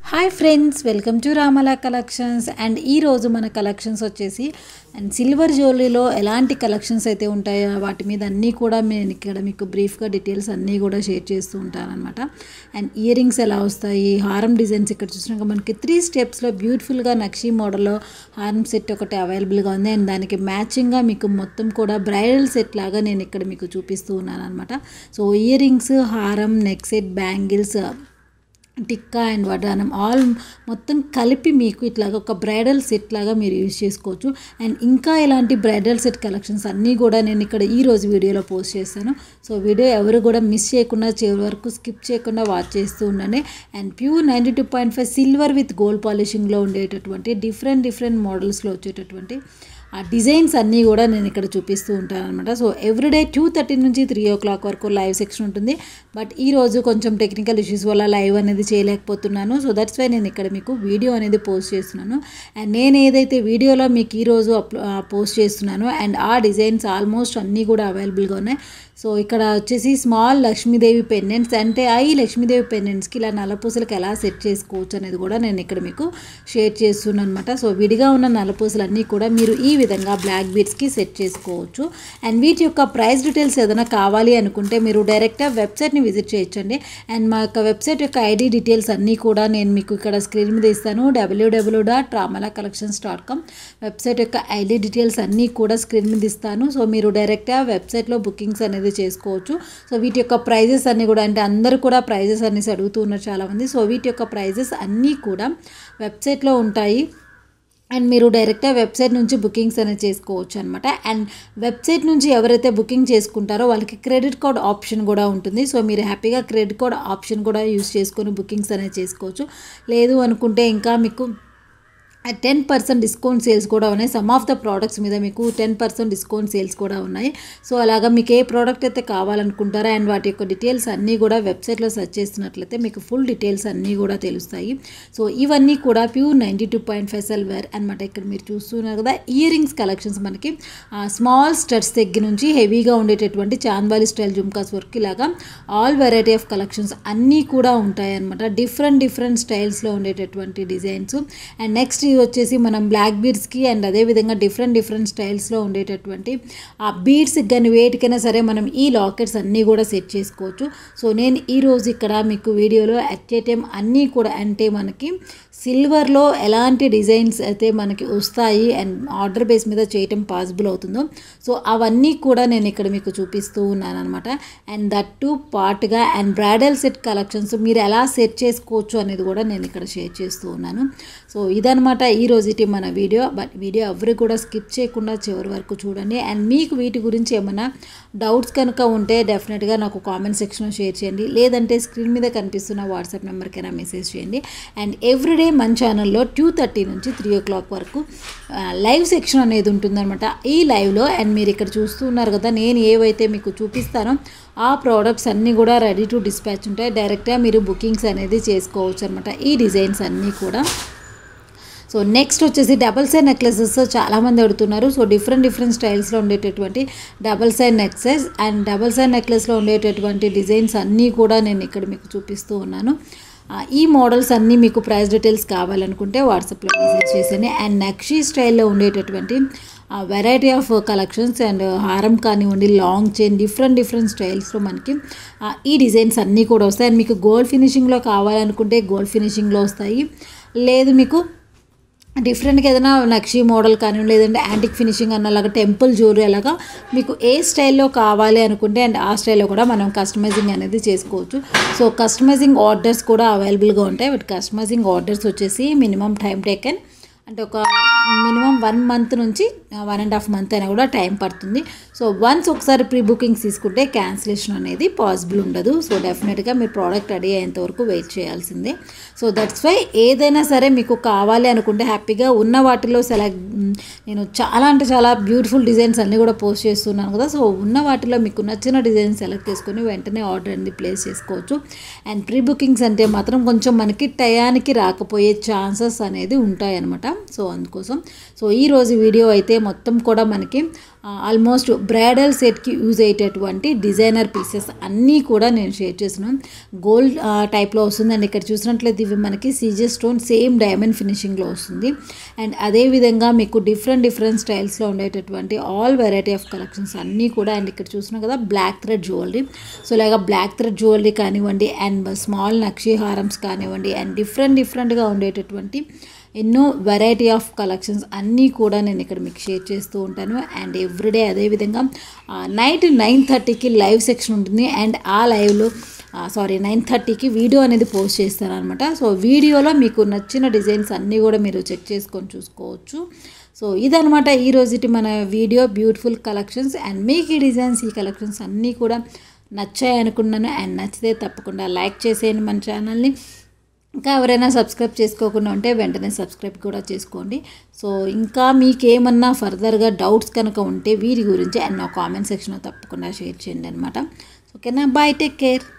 hi friends welcome to Ramala collections and ఈరోజు మన collections వచ్చేసి అండ్ సిల్వర్ జ్యువెలరీలో ఎలాంటి కలెక్షన్స్ అయితే ఉంటాయో వాటి మీద అన్నీ కూడా నేను ఇక్కడ మీకు బ్రీఫ్గా డీటెయిల్స్ అన్నీ కూడా షేర్ చేస్తూ ఉంటాను అనమాట అండ్ ఇయర్ రింగ్స్ ఎలా వస్తాయి హారం డిజైన్స్ ఇక్కడ చూసినాక మనకి త్రీ స్టెప్స్లో బ్యూటిఫుల్గా నక్షీ మోడల్లో హారం సెట్ ఒకటి అవైలబుల్గా ఉంది అండ్ దానికి మ్యాచింగ్గా మీకు మొత్తం కూడా బ్రైడల్ సెట్ లాగా నేను ఇక్కడ మీకు చూపిస్తూ ఉన్నాను అనమాట సో ఇయర్ రింగ్స్ హారం నెక్ సెట్ బ్యాంగిల్స్ టిక్కా అండ్ వడ్డానం ఆల్ మొత్తం కలిపి మీకు ఇట్లాగా ఒక బ్రైడల్ సెట్ లాగా మీరు యూజ్ చేసుకోవచ్చు అండ్ ఇంకా ఇలాంటి బ్రైడల్ సెట్ కలెక్షన్స్ అన్నీ కూడా నేను ఇక్కడ ఈ రోజు వీడియోలో పోస్ట్ చేస్తాను సో వీడియో ఎవరు కూడా మిస్ చేయకుండా చివరి వరకు స్కిప్ చేయకుండా వాచ్ చేస్తూ ఉండండి and pure ninety two point five silver with gold పాలిషింగ్లో ఉండేటటువంటి డిఫరెంట్ డిఫరెంట్ మోడల్స్లో వచ్చేటటువంటి ఆ డిజైన్స్ అన్నీ కూడా నేను ఇక్కడ చూపిస్తూ ఉంటాను అనమాట సో ఎవ్రీడే టూ థర్టీ నుంచి త్రీ ఓ క్లాక్ వరకు లైవ్ సెక్షన్ ఉంటుంది బట్ ఈ రోజు కొంచెం టెక్నికల్ ఇష్యూస్ వల్ల లైవ్ అనేది చేయలేకపోతున్నాను సో దట్స్ వై నేను ఇక్కడ మీకు వీడియో అనేది పోస్ట్ చేస్తున్నాను అండ్ నేను ఏదైతే వీడియోలో మీకు ఈరోజు అప్లో పోస్ట్ చేస్తున్నానో అండ్ ఆ డిజైన్స్ ఆల్మోస్ట్ అన్నీ కూడా అవైలబుల్గా ఉన్నాయి సో ఇక్కడ వచ్చేసి స్మాల్ లక్ష్మీదేవి పెండెంట్స్ అంటే ఆ ఈ లక్ష్మీదేవి పెండెంట్స్కి ఇలా నల్లపూసలకి ఎలా సెట్ చేసుకోవచ్చు అనేది కూడా నేను ఇక్కడ మీకు షేర్ చేస్తున్నాను అనమాట సో విడిగా ఉన్న నల్లపూసలు అన్నీ కూడా మీరు ఈ విధంగా బ్లాక్ బీడ్స్కి సెట్ చేసుకోవచ్చు అండ్ వీటి యొక్క ప్రైస్ డీటెయిల్స్ ఏదైనా కావాలి అనుకుంటే మీరు డైరెక్ట్గా వెబ్సైట్ని విజిట్ చేయొచ్చండి అండ్ మా యొక్క వెబ్సైట్ యొక్క ఐడి డీటెయిల్స్ అన్నీ కూడా నేను మీకు ఇక్కడ స్క్రీన్ మీద ఇస్తాను WWW dot Ramala collections dot com website యొక్క ఐడి డీటెయిల్స్ అన్నీ కూడా స్క్రీన్ మీద ఇస్తాను సో మీరు డైరెక్ట్గా వెబ్సైట్లో బుకింగ్స్ అనేది చేసుకోవచ్చు సో వీటి యొక్క ప్రైజెస్ అన్నీ కూడా అంటే అందరూ కూడా ప్రైజెస్ అనేసి అడుగుతూ ఉన్నారు చాలామంది సో వీటి యొక్క ప్రైజెస్ అన్నీ కూడా వెబ్సైట్లో ఉంటాయి అండ్ మీరు డైరెక్ట్గా వెబ్సైట్ నుంచి బుకింగ్స్ అనేది చేసుకోవచ్చు అనమాట అండ్ వెబ్సైట్ నుంచి ఎవరైతే బుకింగ్ చేసుకుంటారో వాళ్ళకి క్రెడిట్ కార్డ్ ఆప్షన్ కూడా ఉంటుంది సో మీరు హ్యాపీగా క్రెడిట్ కార్డ్ ఆప్షన్ కూడా యూస్ చేసుకొని బుకింగ్స్ అనేది చేసుకోవచ్చు లేదు అనుకుంటే ఇంకా మీకు టెన్ పర్సెంట్ డిస్కౌంట్ సేల్స్ కూడా ఉన్నాయి సమ్ ఆఫ్ ద ప్రోడక్ట్స్ మీద మీకు టెన్ పర్సెంట్ డిస్కౌంట్ సేల్స్ కూడా ఉన్నాయి సో అలాగా మీకు ఏ ప్రోడక్ట్ అయితే కావాలనుకుంటారో అండ్ వాటి యొక్క డీటెయిల్స్ అన్నీ కూడా వెబ్సైట్లో సెర్చ్ చేస్తున్నట్లయితే మీకు ఫుల్ డీటెయిల్స్ అన్నీ కూడా తెలుస్తాయి సో ఇవన్నీ కూడా pure ninety two point five silver అనమాట ఇక్కడ మీరు చూస్తున్నారు కదా ఇయర్ రింగ్స్ కలెక్షన్స్ మనకి స్మాల్ స్టడ్స్ దగ్గర నుంచి హెవీగా ఉండేటటువంటి చాంద్వాలి స్టైల్ జుమ్కాస్ వర్క్ ఇలాగా ఆల్ వెరైటీ ఆఫ్ కలెక్షన్స్ అన్నీ కూడా ఉంటాయి అనమాట డిఫరెంట్ డిఫరెంట్ స్టైల్స్లో ఉండేటటువంటి డిజైన్స్ అండ్ నెక్స్ట్ ఇది వచ్చేసి మనం బ్లాక్ బీడ్స్కి అండ్ అదేవిధంగా డిఫరెంట్ డిఫరెంట్ స్టైల్స్లో ఉండేటటువంటి ఆ బీడ్స్కి కానీ వేటికైనా సరే మనం ఈ లాకెట్స్ అన్నీ కూడా సెట్ చేసుకోవచ్చు సో నేను ఈరోజు ఇక్కడ మీకు వీడియోలో అట్ ఏ టైం అన్నీ కూడా అంటే మనకి సిల్వర్లో ఎలాంటి డిజైన్స్ అయితే మనకి వస్తాయి అండ్ ఆర్డర్ బేస్ మీద చేయటం పాసిబుల్ అవుతుందో సో అవన్నీ కూడా నేను ఇక్కడ మీకు చూపిస్తూ ఉన్నాను అనమాట అండ్ దట్ టు పార్ట్గా అండ్ బ్రైడల్ సెట్ కలెక్షన్స్ మీరు ఎలా సెట్ చేసుకోవచ్చు అనేది కూడా నేను ఇక్కడ షేర్ చేస్తూ ఉన్నాను సో ఇదనమాట ఈ రోజుటి మన వీడియో బట్ వీడియో ఎవరు కూడా స్కిప్ చేయకుండా చివరి వరకు చూడండి అండ్ మీకు వీటి గురించి ఏమైనా డౌట్స్ కనుక ఉంటే డెఫినెట్గా నాకు కామెంట్ సెక్షన్లో షేర్ చేయండి లేదంటే స్క్రీన్ మీద కనిపిస్తున్న వాట్సాప్ నెంబర్కైనా మెసేజ్ చేయండి అండ్ ఎవ్రీడే మన ఛానల్లో టూ థర్టీ నుంచి త్రీ ఓ క్లాక్ వరకు లైవ్ సెక్షన్ అనేది ఉంటుందన్నమాట ఈ లైవ్లో అండ్ మీరు ఇక్కడ చూస్తున్నారు కదా నేను ఏవైతే మీకు చూపిస్తానో ఆ ప్రోడక్ట్స్ అన్నీ కూడా రెడీ టు డిస్పాచ్ ఉంటాయి డైరెక్ట్గా మీరు బుకింగ్స్ అనేది చేసుకోవచ్చు అనమాట ఈ డిజైన్స్ అన్నీ కూడా సో నెక్స్ట్ వచ్చేసి డబల్ సైడ్ నెక్లెసెస్ చాలామంది అడుగుతున్నారు సో డిఫరెంట్ డిఫరెంట్ స్టైల్స్లో ఉండేటటువంటి double side necklace and double side నెక్లెస్లో ఉండేటటువంటి డిజైన్స్ అన్నీ కూడా నేను ఇక్కడ మీకు చూపిస్తూ ఉన్నాను ఈ మోడల్స్ అన్నీ మీకు ప్రైస్ డీటెయిల్స్ కావాలనుకుంటే వాట్సాప్లో మెసేజ్ చేసేయండి అండ్ నక్షీ స్టైల్లో ఉండేటటువంటి వెరైటీ ఆఫ్ కలెక్షన్స్ అండ్ హారం కానివ్వండి లాంగ్ చైన్ డిఫరెంట్ డిఫరెంట్ స్టైల్స్లో మనకి ఈ డిజైన్స్ అన్నీ కూడా వస్తాయి అండ్ మీకు గోల్డ్ ఫినిషింగ్లో కావాలనుకుంటే గోల్డ్ ఫినిషింగ్లో వస్తాయి లేదు మీకు డిఫరెంట్గా ఏదైనా నక్షీ మోడల్ కానివ్వండి లేదంటే యాంటిక్ ఫినిషింగ్ అన్న అలాగా టెంపుల్ జ్యువెలరీ అలాగా మీకు ఏ స్టైల్లో కావాలి అనుకుంటే అండ్ ఆ స్టైల్లో కూడా మనం కస్టమైజింగ్ అనేది చేసుకోవచ్చు సో కస్టమైజింగ్ ఆర్డర్స్ కూడా అవైలబుల్గా ఉంటాయి బట్ కస్టమైజింగ్ ఆర్డర్స్ వచ్చేసి మినిమం టైం టేకెన్ అంటే ఒక మినిమం వన్ మంత్ నుంచి వన్ అండ్ హాఫ్ మంత్ అయినా కూడా టైం పడుతుంది సో వన్స్ ఒకసారి ప్రీ బుకింగ్స్ తీసుకుంటే క్యాన్సిలేషన్ అనేది పాసిబుల్ ఉండదు సో డెఫినెట్గా మీరు ప్రోడక్ట్ రెడీ అయ్యేంత వరకు వెయిట్ చేయాల్సిందే సో దట్స్ వై ఏదైనా సరే మీకు కావాలి అనుకుంటే హ్యాపీగా ఉన్న వాటిలో సెలెక్ట్ నేను చాలా అంటే చాలా బ్యూటిఫుల్ డిజైన్స్ అన్నీ కూడా పోస్ట్ చేస్తున్నాను కదా సో ఉన్న వాటిలో మీకు నచ్చిన డిజైన్ సెలెక్ట్ చేసుకొని వెంటనే ఆర్డర్ అనేది ప్లేస్ చేసుకోవచ్చు అండ్ ప్రీ బుకింగ్స్ అంటే మాత్రం కొంచెం మనకి టయానికి రాకపోయే ఛాన్సెస్ అనేది ఉంటాయి అనమాట సో అందుకోసం సో ఈరోజు వీడియో అయితే మొత్తం కూడా మనకి ఆల్మోస్ట్ బ్రైడల్ సెట్కి యూజ్ అయ్యేటటువంటి డిజైనర్ పీసెస్ అన్నీ కూడా నేను షేర్ చేస్తున్నాను గోల్డ్ టైప్లో వస్తుందండి ఇక్కడ చూసినట్లయితే ఇవి మనకి సీజర్ స్టోన్ సేమ్ డైమండ్ ఫినిషింగ్లో వస్తుంది అండ్ అదేవిధంగా మీకు డిఫరెంట్ డిఫరెంట్ స్టైల్స్లో ఉండేటటువంటి ఆల్ వెరైటీ ఆఫ్ కలెక్షన్స్ అన్నీ కూడా అండ్ ఇక్కడ చూస్తున్నాం కదా బ్లాక్ థ్రెడ్ జ్యువెలరీ సో ఇలాగ బ్లాక్ థ్రెడ్ జ్యువెలరీ కానివ్వండి అండ్ స్మాల్ నక్షి హారమ్స్ కానివ్వండి అండ్ డిఫరెంట్ డిఫరెంట్గా ఉండేటటువంటి ఎన్నో వెరైటీ ఆఫ్ కలెక్షన్స్ అన్నీ కూడా నేను ఇక్కడ మీకు షేర్ చేస్తూ ఉంటాను అండ్ ఎవ్రీడే అదేవిధంగా నైట్ నైన్ థర్టీకి లైవ్ సెక్షన్ ఉంటుంది అండ్ ఆ లైవ్లో సారీ నైన్ థర్టీకి వీడియో అనేది పోస్ట్ చేస్తాను అనమాట సో వీడియోలో మీకు నచ్చిన డిజైన్స్ అన్నీ కూడా మీరు చెక్ చేసుకొని చూసుకోవచ్చు సో ఇదనమాట ఈ రోజుటి మన వీడియో బ్యూటిఫుల్ కలెక్షన్స్ అండ్ మీకు ఈ డిజైన్స్ ఈ కలెక్షన్స్ అన్నీ కూడా నచ్చాయి అనుకున్నాను అండ్ నచ్చితే తప్పకుండా లైక్ చేసేయండి మన ఛానల్ని ఇంకా ఎవరైనా సబ్స్క్రైబ్ చేసుకోకుండా ఉంటే వెంటనే సబ్స్క్రైబ్ కూడా చేసుకోండి సో ఇంకా మీకేమన్నా ఫర్దర్గా డౌట్స్ కనుక ఉంటే వీరి గురించి అండ్ నా కామెంట్ సెక్షన్లో తప్పకుండా షేర్ చేయండి అనమాట ఓకేనా బాయ్ టేక్ కేర్